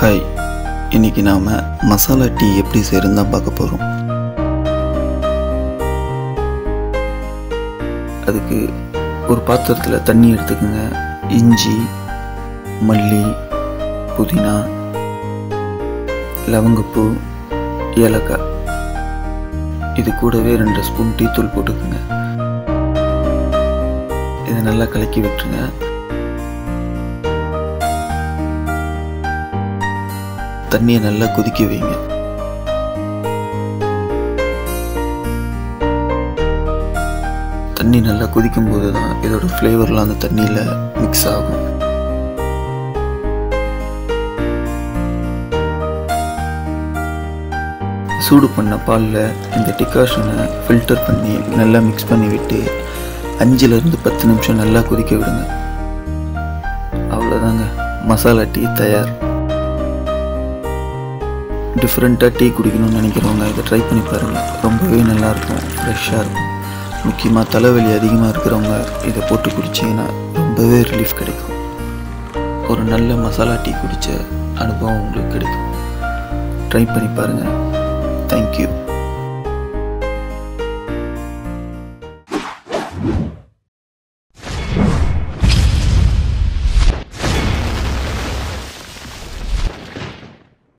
hi இன்னைக்கு நாம் masala tea எப்படி செய்யறதுன்னு தான் பார்க்க போகிறோம் அதுக்கு ஒரு பாத்திரத்தில் தண்ணி எடுத்துக்கோங்க இஞ்சி மல்லி புதினா லவங்கப்பூ ஏலக்காய் இது கூடவே ரெண்டு ஸ்பூன் டீ தூள் போட்டுக்கோங்க இதை நல்லா கலக்கி விட்டுருங்க தண்ணியை நல்லா கொதிக்க வைங்க தண்ணி நல்லா கொதிக்கும் போது தான் இதோட ஃப்ளேவர்லாம் அந்த தண்ணியில் மிக்ஸ் ஆகும் சூடு பண்ண பாலில் இந்த டிகாஷனை ஃபில்டர் பண்ணி நல்லா மிக்ஸ் பண்ணி விட்டு அஞ்சுலேருந்து பத்து நிமிஷம் நல்லா கொதிக்க விடுங்க அவ்வளோதாங்க மசாலா டீ தயார் டிஃப்ரெண்ட்டாக டீ குடிக்கணும்னு நினைக்கிறவங்க இதை ட்ரை பண்ணி பாருங்கள் ரொம்பவே நல்லாயிருக்கும் ஃப்ரெஷ்ஷாக இருக்கும் முக்கியமாக தலைவலி அதிகமாக இருக்கிறவங்க இதை போட்டு குடிச்சிங்கன்னா ரொம்பவே ரிலீஃப் கிடைக்கும் ஒரு நல்ல மசாலா டீ குடித்த அனுபவம் உங்களுக்கு கிடைக்கும் ட்ரை பண்ணி பாருங்கள் தேங்க்யூ